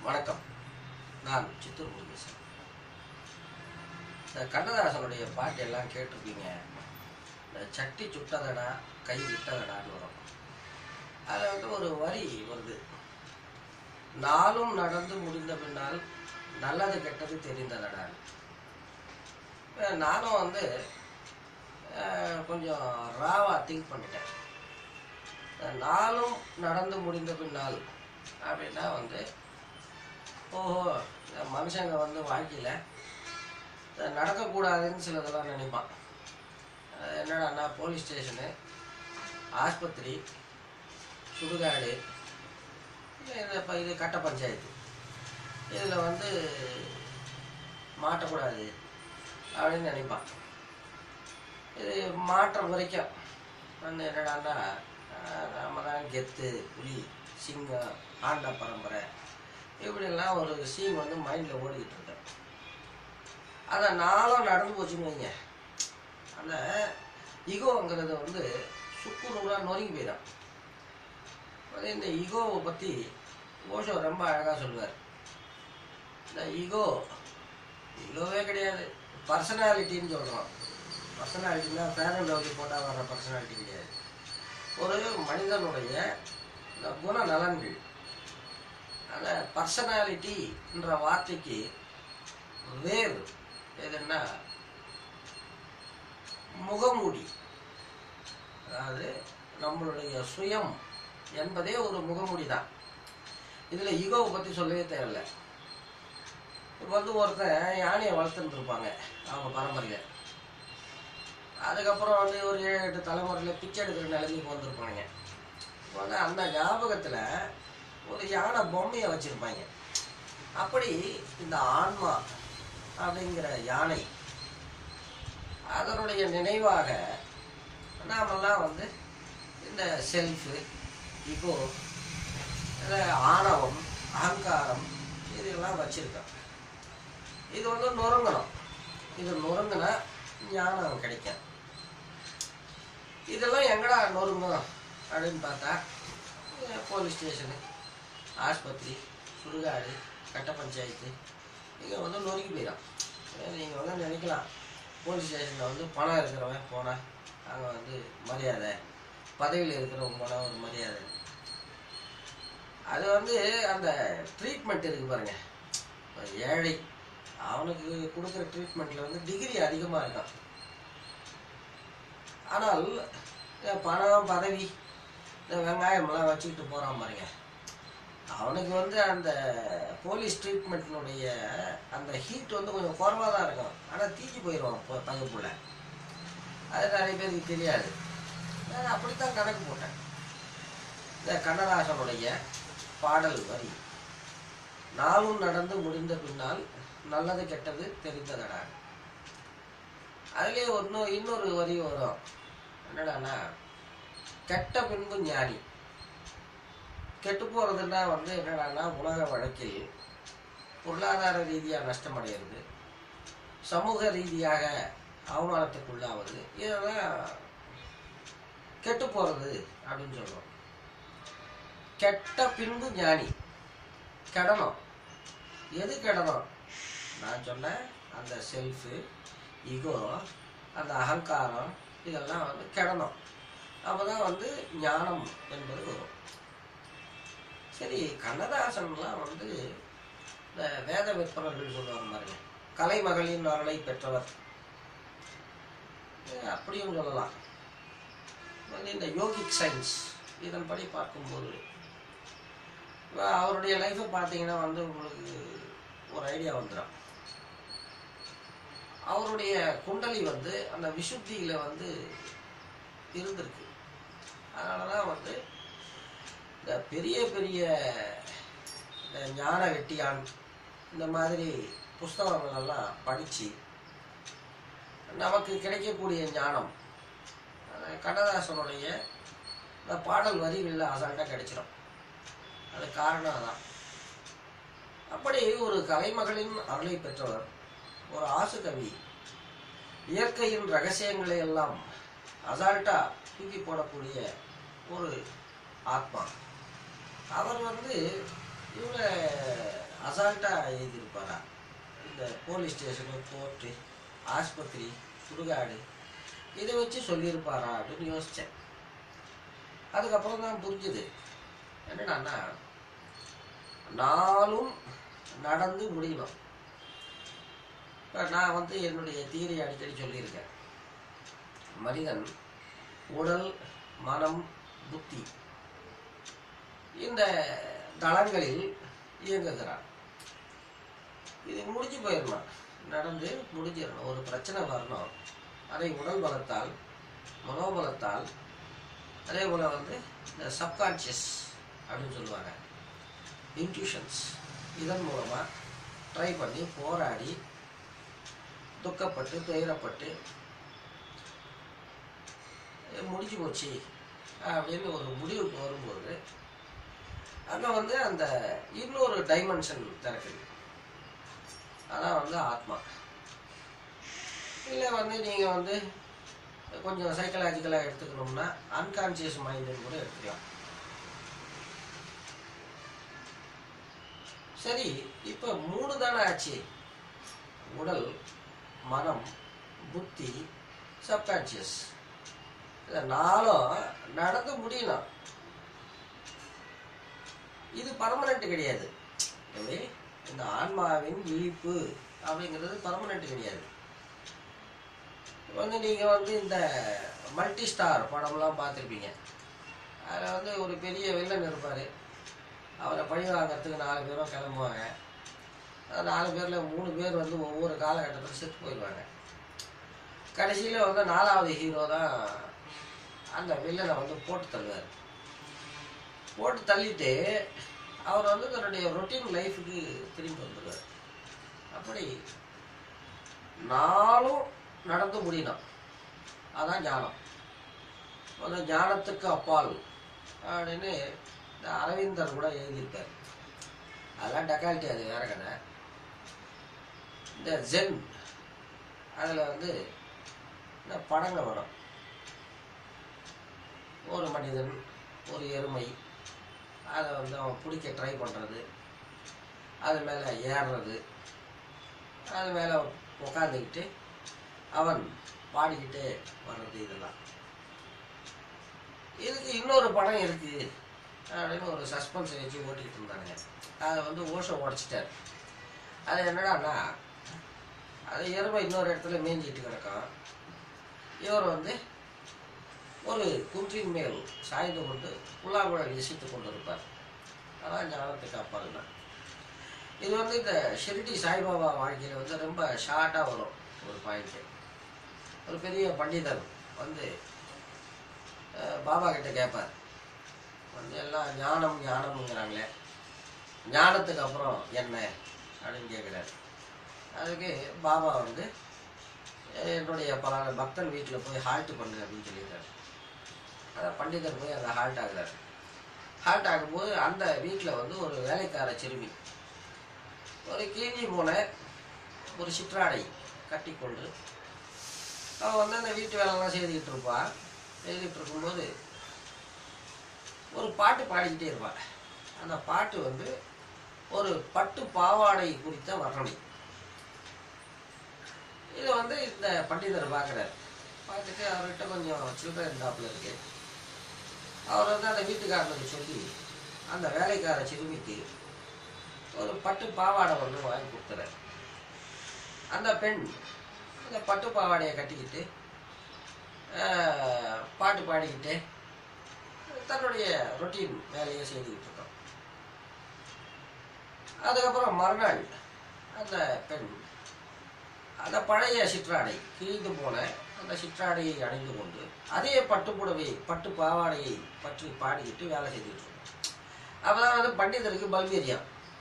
வணக்கம் நான் சித்தூர் முருகேசன் இந்த கண்ணதாசனுடைய பாட்டு எல்லாம் கேட்டிருப்பீங்க இந்த சட்டி சுட்டதடா கை விட்டதடான்னு வரும் அதில் வந்து ஒரு வரி வருது நாளும் நடந்து முடிந்த பின்னால் நல்லது கெட்டது தெரிந்ததடான்னு இப்ப நானும் வந்து அஹ், கொஞ்சம் ராவாக திங்க் பண்ணிட்டேன் இந்த நாளும் நடந்து முடிந்த பின்னால் அப்படின்னா வந்து ஓஹோ இந்த மனுஷங்க வந்து வாழ்க்கையில் நடக்கக்கூடாதுன்னு சிலதெல்லாம் நினைப்பான் அது என்னடான்னா போலீஸ் ஸ்டேஷனு ஆஸ்பத்திரி சுடுகாடு இல்லை இது இப்போ இது கட்ட பஞ்சாயத்து இதில் வந்து மாட்டக்கூடாது அப்படின்னு நினைப்பான் இது மாற்ற வரைக்கும் வந்து என்னடான்னா ஆஹ், நாம தான் கெத்து புலி சிங்கம் ஆண்ட பரம்பரை இப்படியெல்லாம் ஒரு சீன் வந்து மைண்டில் ஓடிக்கிட்டு இருக்கேன் அதை நாளும் நடந்து போச்சுன்னு வைங்க அந்த ஈகோங்கிறது வந்து சுக்கு நூறாக நொறுங்கி போயிடும் அது இந்த ஈகோவை பற்றி ஓஷோ ரொம்ப அழகாக சொல்லுவார் இந்த ஈகோ ஈகோவே கிடையாது பர்சனாலிட்டின்னு சொல்கிறோம் பர்சனாலிட்டினா ஃபேர் அண்ட் லவ்லி போட்டால் வர பர்சனாலிட்டி கிடையாது ஒரு மனிதனுடைய இந்த குணநலன்கள் அந்த பர்சனாலிட்டின்ற வார்த்தைக்கு வேறு எதுன்னா முகமூடி அதாவது நம்மளுடைய சுயம் என்பதே ஒரு முகமூடி தான் இதில் ஈகோவை பற்றி சொல்லவே தேவையில்லை இப்போ வந்து ஒருத்தன் யானையை வளர்த்துட்டு இருப்பாங்க அவங்க பரம்பரையில் அதுக்கப்புறம் வந்து ஒரு ஏழு எட்டு தலைமுறையில் பிச்சை எடுக்கிற நிலைமைக்கு வந்திருப்பாங்க இப்போ வந்து அந்த ஞாபகத்தில் ஒரு யானை பொம்மையை வச்சுருப்பாங்க அப்படி இந்த ஆன்மா அப்படிங்கிற யானை அதனுடைய நினைவாக நாமெல்லாம் வந்து இந்த செல்ஃபு இப்போ ஆணவம் அகங்காரம் இதெல்லாம் வச்சுருக்கோம் இது வந்து நொறுங்கணும் இது நொறுங்கினா ஞானம் கிடைக்கும் இதெல்லாம் எங்கடா நொறுங்கும் அப்படின்னு பார்த்தா அஹ் போலீஸ் ஸ்டேஷனு ஆஸ்பத்திரி சுடுகாடு கட்ட பஞ்சாயத்து இங்கே வந்து நொறுக்கி போயிடும் நீங்கள் வந்து நினைக்கலாம் போலீஸ் ஸ்டேஷனில் வந்து பணம் இருக்கிறவன் போனால் அங்கே வந்து மரியாதை பதவியில் இருக்கிறவங்க போனால் ஒரு மரியாதை அது வந்து அந்த ட்ரீட்மெண்ட் இருக்கு பாருங்க இப்ப ஏழை அவனுக்கு கொடுக்குற ட்ரீட்மெண்ட்டில் வந்து டிகிரி அதிகமாக இருக்கான் ஆனால் இந்த பணம் பதவி இந்த வெங்காயமெல்லாம் வச்சுக்கிட்டு போகிறான் பாருங்க அவனுக்கு வந்து அந்த போலீஸ் ட்ரீட்மெண்ட்டினுடைய அந்த ஹீட் வந்து கொஞ்சம் குறவாக தான் இருக்கும் ஆனால் தீஞ்சு போயிடுவான் இப்போ பையப்புள்ள அது நிறைய பேருக்கு தெரியாது நான் அப்படித்தான் கணக்கு போட்டேன் இந்த கண்ணதாசனுடைய பாடல் வரி நாளும் நடந்து முடிந்த பின்னால் நல்லது கெட்டது தெரிந்ததடா அதுலேயே ஒன்று இன்னொரு வரி வரும் என்னடான்னா கெட்ட பின்பு ஞானி கெட்டு போகிறதுனா வந்து என்னடான்னா உலக வழக்கில் பொருளாதார ரீதியாக நஷ்டமடைகிறது சமூக ரீதியாக அவமானத்துக்குள்ளாவது இதெல்லாம் கெட்டு போகிறது அப்படின்னு சொல்கிறோம் கெட்ட பின்பு ஞானி கெடணும் எது கெடணும் நான் சொன்னேன் அந்த செல்ஃபு ஈகோ அந்த அகங்காரம் இதெல்லாம் வந்து கெடணும் அப்போ தான் வந்து ஞானம் என்பது வரும் சரி கண்ணதாசன்லாம் வந்து இந்த வேத விற்பனர்கள் சொல்லுவாங்க பாருங்க கலைமகளின் அருளை பெற்றவர் அஹ் அப்படியும் சொல்லலாம் வந்து இந்த யோகிக் சயின்ஸ் இதன்படி பார்க்கும்போது இப்ப அவருடைய லைஃப்பை பார்த்தீங்கன்னா வந்து உங்களுக்கு ஒரு ஐடியா வந்துடும் அவருடைய குண்டலி வந்து அந்த விசுத்தியில் வந்து இருந்திருக்கு அதனால தான் வந்து இந்த பெரிய பெரிய இந்த ஞான வெட்டியான் இந்த மாதிரி புஸ்தகங்கள் எல்லாம் படித்து நமக்கு கிடைக்கக்கூடிய ஞானம் அது கண்ணதாசனுடைய இந்த பாடல் வரிகளில் அசால்ட்டாக கிடைச்சிடும் அது காரணம் அதான் அப்படி ஒரு கலைமகளின் அருளை பெற்றவர் ஒரு ஆசு கவி இயற்கையின் ரகசியங்களை எல்லாம் அசால்ட்டா தூக்கி போடக்கூடிய ஒரு ஆத்மா அவர் வந்து இவங்க அசால்ட்டாக எழுதியிருப்பாரா இந்த போலீஸ் ஸ்டேஷனு கோர்ட்டு ஆஸ்பத்திரி சுடுகாடு இதை வச்சு சொல்லியிருப்பாரா அப்படின்னு யோசித்தேன் அதுக்கப்புறம் தான் புரிஞ்சுது என்னடான்னா நாளும் நடந்து முடியணும் இப்போ நான் வந்து என்னுடைய தீரை அடிக்கடி சொல்லியிருக்கேன் மனிதன் உடல் மனம் புத்தி இந்த தளங்களில் இயங்குகிறான் இது முடிஞ்சு போயிடணும் நடந்து முடிஞ்சிடணும் ஒரு பிரச்சனை வரணும் அதை உடல் பலத்தால் மனோபலத்தால் அதே போல் வந்து இந்த சப்கான்ஷியஸ் அப்படின்னு சொல்லுவாங்க இன்ட்யூஷன்ஸ் இதன் மூலமாக ட்ரை பண்ணி போராடி துக்கப்பட்டு துயரப்பட்டு முடிஞ்சு போச்சு அப்படின்னு ஒரு முடிவுக்கு வரும்போது அங்கே வந்து அந்த இன்னொரு டைமென்ஷன் திறக்குது அதான் வந்து ஆத்மா இல்லை வந்து நீங்கள் வந்து கொஞ்சம் சைக்கலாஜிக்கலாக எடுத்துக்கணும்னா அன்கான்சியஸ் மைண்டுன்னு கூட எடுத்துக்கலாம் சரி இப்போ மூணு தானே ஆச்சு உடல் மனம் புத்தி சப்கான்சியஸ் இந்த நாளும் நடந்து முடியணும் இது பர்மனெண்ட் கிடையாது எப்படி இந்த ஆன்மாவின் விழிப்பு அப்படிங்கிறது பர்மனெண்ட் கிடையாது வந்து நீங்கள் வந்து இந்த மல்டி ஸ்டார் படம்லாம் பார்த்துருப்பீங்க அதில் வந்து ஒரு பெரிய வில்லன் இருப்பார் அவரை பழி வாங்கிறதுக்கு நாலு பேரும் கிளம்புவாங்க அந்த நாலு பேரில் மூணு பேர் வந்து ஒவ்வொரு காலகட்டத்தில் செத்து போயிடுவாங்க கடைசியில் வந்து நாலாவது ஹீரோ தான் அந்த வில்லனை வந்து போட்டு தள்ளுவார் போட்டு தள்ளிட்டு அவர் வந்து தன்னுடைய ரொட்டீன் லைஃபுக்கு திரும்பி வந்துடுவார் அப்படி நாளும் நடந்து முடியணும் அதான் ஞானம் அந்த ஞானத்துக்கு அப்பால் அப்படின்னு இந்த அரவிந்தர் கூட எழுதியிருக்கார் அதெல்லாம் டக்காலிட்டி அது வேற கதை இந்த ஜென் அதில் வந்து இந்த படங்கள் வரும் ஒரு மனிதன் ஒரு எருமை அதை வந்து அவன் பிடிக்க ட்ரை பண்ணுறது அது மேலே ஏறுறது அது மேலே உட்காந்துக்கிட்டு அவன் பாடிக்கிட்டு வர்றது இதெல்லாம் இதுக்கு இன்னொரு படம் இருக்கு அப்படின்னு ஒரு சஸ்பென்ஸ் வச்சு ஓட்டிக்கிட்டு இருந்தானுங்க அதை வந்து ஓஷோ உடச்சிட்டார் அது என்னடான்னா அது எருமை இன்னொரு இடத்துல மேய்ஞ்சிட்டு கிடக்கும் இவர் வந்து ஒரு குன்றின் மேல் சாய்ந்து கொண்டு புல்லாங்குழல் இசைத்து கொண்டு இருப்பார் அதான் ஞானத்துக்கு அப்பால் தான் இது வந்து இந்த ஷிரடி சாய்பாபா வாழ்க்கையில் வந்து ரொம்ப ஷார்ட்டாக வரும் ஒரு பாயிண்ட்டு ஒரு பெரிய பண்டிதர் வந்து அஹ், பாபா கிட்ட கேட்பார் வந்து எல்லாம் ஞானம் ஞானம்ங்கிறாங்களே ஞானத்துக்கு அப்புறம் என்ன அப்படின்னு கேட்குறாரு அதுக்கு பாபா வந்து "அஹ், என்னுடைய பல பக்தன் வீட்டில் போய் ஹால்ட் பண்ணு அப்படின்னு சொல்லியிருக்காரு அந்த பண்டிதர் போய் அங்கே ஹால்ட் ஆகுறாரு ஹால்ட் ஆகும்போது அந்த வீட்டில் வந்து ஒரு வேலைக்கார சிறுமி ஒரு கிழிஞ்சி போன ஒரு சிற்றாடை கட்டிக்கொண்டு அவன் வந்து அந்த வீட்டு வேலைலாம் செய்துக்கிட்டு இருப்பா செய்துக்கிட்டு இருக்கும்போது ஒரு பாட்டு பாடிக்கிட்டே இருப்பாள் அந்த பாட்டு வந்து ஒரு பட்டு பாவாடை குறித்த வர்ணனை இதை வந்து இந்த பண்டிதர் பார்க்குறாரு பார்த்துட்டு அவர்கிட்ட கொஞ்சம் சில்லறை இருந்தாப்புல இருக்கு அவர் வந்து அந்த வீட்டுக்காரனுக்கு சொல்லி அந்த வேலைக்கார சிறுமிக்கு ஒரு பட்டு பாவாடை ஒன்று வாங்கி கொடுத்துறாரு அந்த பெண் அந்த பட்டு பாவாடையை கட்டிக்கிட்டு ஆஹ், பாட்டு பாடிக்கிட்டு தன்னுடைய ரொட்டீன் வேலையை செய்துக்கிட்டு இருக்கோம் அதுக்கப்புறம் மறுநாள் அந்த பெண் அந்த பழைய சிற்றாடை கிழிந்து போன அந்த சிற்றாடையை அணிந்து கொண்டு அதே பட்டு புடவை பட்டு பாவாடையை பற்றி பாடிக்கிட்டு வேலை செய்துக்கிட்டு இருக்கோம் அப்பதான் வந்து பண்டிதருக்கு பல்வேரியா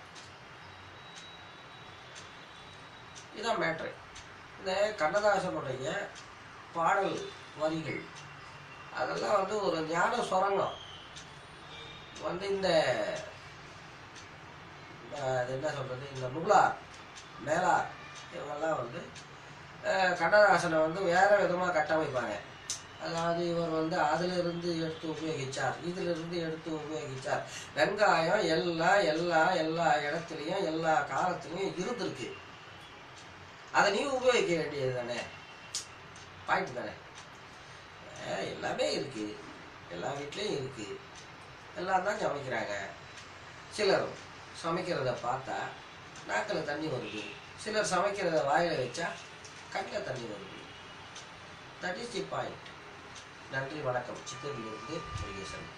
இதான் மேட்ரு இந்த கண்ணதாசனுடைய பாடல் வரிகள் அதெல்லாம் வந்து ஒரு ஞான சுரங்கம் வந்து இந்த அஹ், அது என்ன சொல்றது இந்த நுலார் மேலார் இவங்கெல்லாம் வந்து அஹ், கண்ணதாசனை வந்து வேற விதமாக கட்டமைப்பாங்க அதாவது இவர் வந்து அதுல இருந்து எடுத்து உபயோகிச்சார் இதுல இருந்து எடுத்து உபயோகிச்சார் வெங்காயம் எல்லா எல்லா எல்லா இடத்துலையும் எல்லா காலத்துலையும் இருந்திருக்கு அதை நீ உபயோகிக்க வேண்டியது தானே பாயிண்ட் தானே அஹ் எல்லாமே இருக்கு எல்லா வீட்லேயும் இருக்கு எல்லாம் தான் சமைக்கிறாங்க சிலர் சமைக்கிறத பார்த்தா நாக்கில் தண்ணி வருது சிலர் சமைக்கிறத வாயில வச்சா கண்ணில் தண்ணி வருது தட் இஸ் தி பாயிண்ட் நன்றி வணக்கம் சித்தூரிலிருந்து முருகேசன்